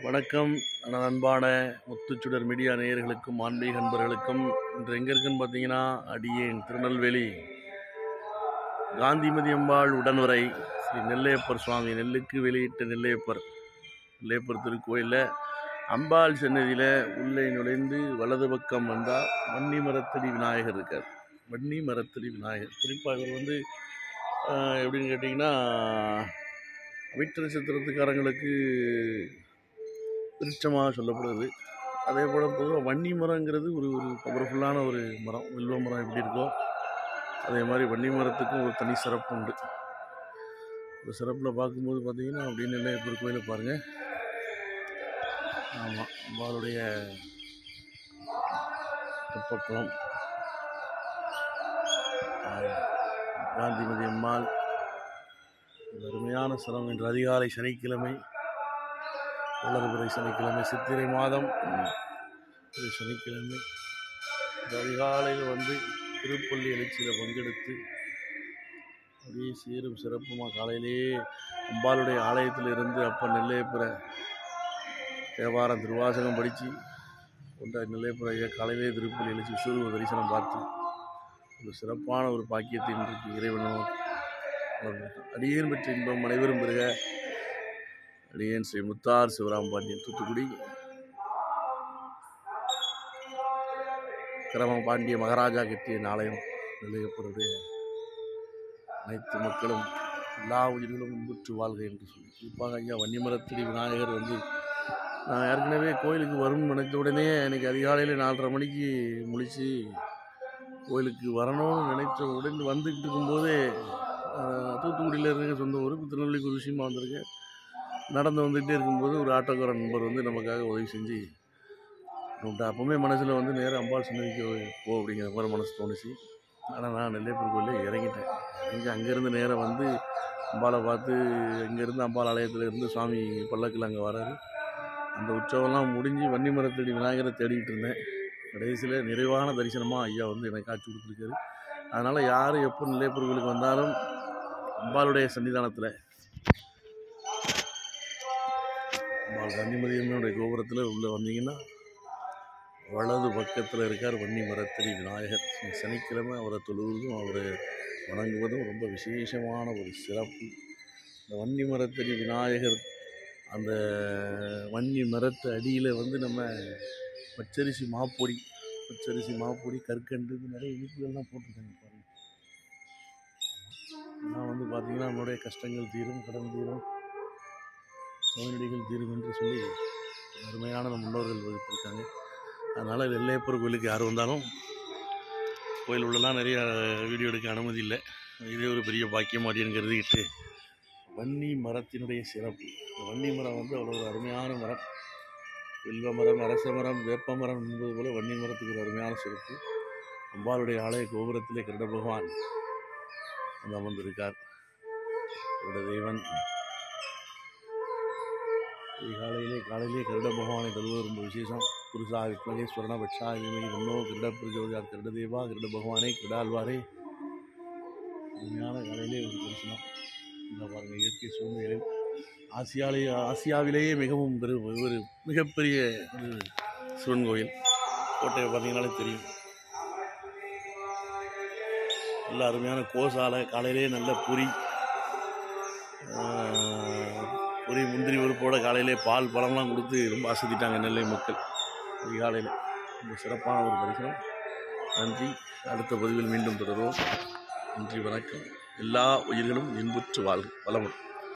வணக்கம் எனது அன்பான முத்துச்சுடர் மீடியா நேயர்களுக்கும் ஆன்மீக நண்பர்களுக்கும் இன்று எங்கே இருக்குன்னு பார்த்தீங்கன்னா அடியேன் திருநெல்வேலி காந்திமதி அம்பாள் உடனுரை ஸ்ரீ நெல்லையப்பர் சுவாமி நெல்லுக்கு வெளியிட்ட நெல்லையப்பர் நெல்லையப்பர் திருக்கோயிலில் அம்பாள் சன்னதியில் உள்ளே நுழைந்து வலது பக்கம் வந்தால் வன்னி மரத்தடி விநாயகர் இருக்கார் வன்னி மரத்தடி விநாயகர் குறிப்பாக இவர் வந்து ஆஹ், எப்படின்னு கேட்டிங்கன்னா அவிட்ட நட்சத்திரத்துக்காரங்களுக்கு விருட்சமாக சொல்லப்படுது அதே போல் பொதுவாக வன்னி மரங்கிறது ஒரு ஒரு பவர்ஃபுல்லான ஒரு மரம் வில்வ மரம் எப்படி இருக்கோ அதே மாதிரி வன்னி மரத்துக்கும் ஒரு தனி சிறப்பு உண்டு இந்த சிறப்பில் பார்க்கும்போது பார்த்தீங்கன்னா அப்படின்னு இல்லை இப்போ கோயிலை பாருங்கள் ஆமாம் அம்பாளுடைய தெப்பக்குளம் ஆஹ், காந்திமதி அம்மாள் ஒரு அருமையான ஸ்தலம் இன்று அதிகாலை சனிக்கிழமை வளர்பிறை சனிக்கிழமை சித்திரை மாதம் இது சனிக்கிழமை இந்த அதிகாலையில் வந்து திருப்பள்ளி எழுச்சியில் பங்கெடுத்து அப்படியே சீரும் சிறப்புமாக காலையிலேயே அம்பாளுடைய ஆலயத்தில் இருந்து அப்போ நெல்லையப்புற தேவாரம் திருவாசகம் படித்து கொண்ட நெல்லையப்புற ஐயா காலையிலே திருப்பள்ளி எழுச்சி சூரிய தரிசனம் பார்த்து ஒரு சிறப்பான ஒரு பாக்கியத்தை இன்றைக்கு இறைவனும் அடியேன் பெற்ற இன்பம் அனைவரும் பெறுக அடியேன் ஸ்ரீ முத்தார் சிவராம் பாண்டியன் தூத்துக்குடி கிரம பாண்டிய மகாராஜா கட்டிய ஆலயம் நிலையப்பருடைய அனைத்து மக்களும் எல்லா உயிர்களும் இன்புற்று வாழ்க என்று சொல்லி குறிப்பாக ஐயா வன்னிமரத்தடி விநாயகர் வந்து நான் ஏற்கனவே கோயிலுக்கு வரும்னு நினைத்த உடனே எனக்கு அதிகாலையில் நாலரை மணிக்கு முழிச்சு கோயிலுக்கு வரணும்னு நினைச்ச உடனே வந்துக்கிட்டு இருக்கும்போதே ஆஹ், தூத்துக்குடியில் இருக்க சொந்த ஊருக்கு திருநெல்வேலிக்கு ஒரு விஷயமா வந்திருக்கேன் நடந்து வந்துகிட்டே இருக்கும்போது ஒரு ஆட்டோக்கார நண்பர் வந்து நமக்காக உதவி செஞ்சு நம்மகிட்ட அப்போவுமே மனசில் வந்து நேராக அம்பாள் சன்னதிக்கு போ அப்படிங்கிற மாதிரி மனசு தோணுச்சு ஆனால் நான் நெல்லையப்பர் கோயிலில் இறங்கிட்டேன் இறங்கி அங்கேருந்து நேராக வந்து அம்பாளை பார்த்து இங்கேருந்து அம்பாள் ஆலயத்தில் இருந்து சுவாமி பல்லக்கில் அங்கே வராரு அந்த உற்சவம்லாம் முடிஞ்சு வன்னி மரத்தடி விநாயகரை தேடிக்கிட்டு இருந்தேன் கடைசியில் நிறைவான தரிசனமாக ஐயா வந்து எனக்கு காட்சி கொடுத்துருக்காரு அதனால் யார் எப்போ நெல்லையப்பர் கோயிலுக்கு வந்தாலும் அம்பாளுடைய சன்னிதானத்தில் அம்பாள் கன்னிமதியம்மனுடைய கோபுரத்தில் உள்ளே வந்தீங்கன்னா வலது பக்கத்தில் இருக்கார் வன்னி மரத்தடி விநாயகர் இந்த சனிக்கிழமை அவரை தொழுவதும் அவரை வணங்குவதும் ரொம்ப விசேஷமான ஒரு சிறப்பு இந்த வன்னி மரத்தடி விநாயகர் அந்த வன்னி மரத்து அடியில் வந்து நம்ம பச்சரிசி மாப்பொடி பச்சரிசி மாப்பொடி கற்கண்டு இது நிறைய இனிப்புகள்லாம் போட்டிருக்காங்க பாருங்கள் நான் வந்து பார்த்திங்கன்னா நம்மளுடைய கஷ்டங்கள் தீரும் கடன் தீரும் நோய்நொடிகள் தீரும் என்று சொல்லி அருமையான நம் முன்னோர்கள் வகுத்திருக்காங்க அதனால் வெள்ளையப்பர் கோயிலுக்கு யார் வந்தாலும் கோயில் உள்ளலாம் நிறைய வீடியோ எடுக்க அனுமதி இல்லை இதே ஒரு பெரிய பாக்கியம் அப்படின்னு கருதிக்கிட்டு வன்னி மரத்தினுடைய சிறப்பு இந்த வன்னி மரம் வந்து அவ்வளோ ஒரு அருமையான மரம் வில்வ மரம் அரச மரம் வேப்ப மரம் என்பது போல வன்னி மரத்துக்கு ஒரு அருமையான சிறப்பு அம்பாளுடைய ஆலய கோபுரத்திலே கிருட பகவான் வந்து அமர்ந்திருக்கார் கிருட தெய்வன் காலையிலே காலையிலே கருட பகவானை தருவது ரொம்ப விசேஷம் புருஷா விக்மகேஸ்வரனா பட்சா விமகி வன்னோ கிருட பிரஜோதியார் கிருட தேவா கிருட பகவானே கிருடாழ்வாரே அருமையான காலையிலே ஒரு தரிசனம் இந்த பாருங்கள் இயற்கை சூழ்நிலை ஆசியாலே ஆசியாவிலேயே மிகவும் பெரு ஒரு மிகப்பெரிய ஒரு சிவன் கோயில் கோட்டையை பார்த்தீங்கனாலே தெரியும் நல்ல அருமையான கோசாலை காலையிலே நல்ல பொரி ஆஹ், பொரி முந்திரி உறுப்போட காலையிலே பால் பழம்லாம் கொடுத்து ரொம்ப அசதிட்டாங்க நெல்லை மக்கள் அதிகாலையில் ரொம்ப சிறப்பான ஒரு தரிசனம் நன்றி அடுத்த பதிவில் மீண்டும் தொடர்வோம் நன்றி வணக்கம் எல்லா உயிர்களும் இன்புற்று வாழ்க வளமுடன்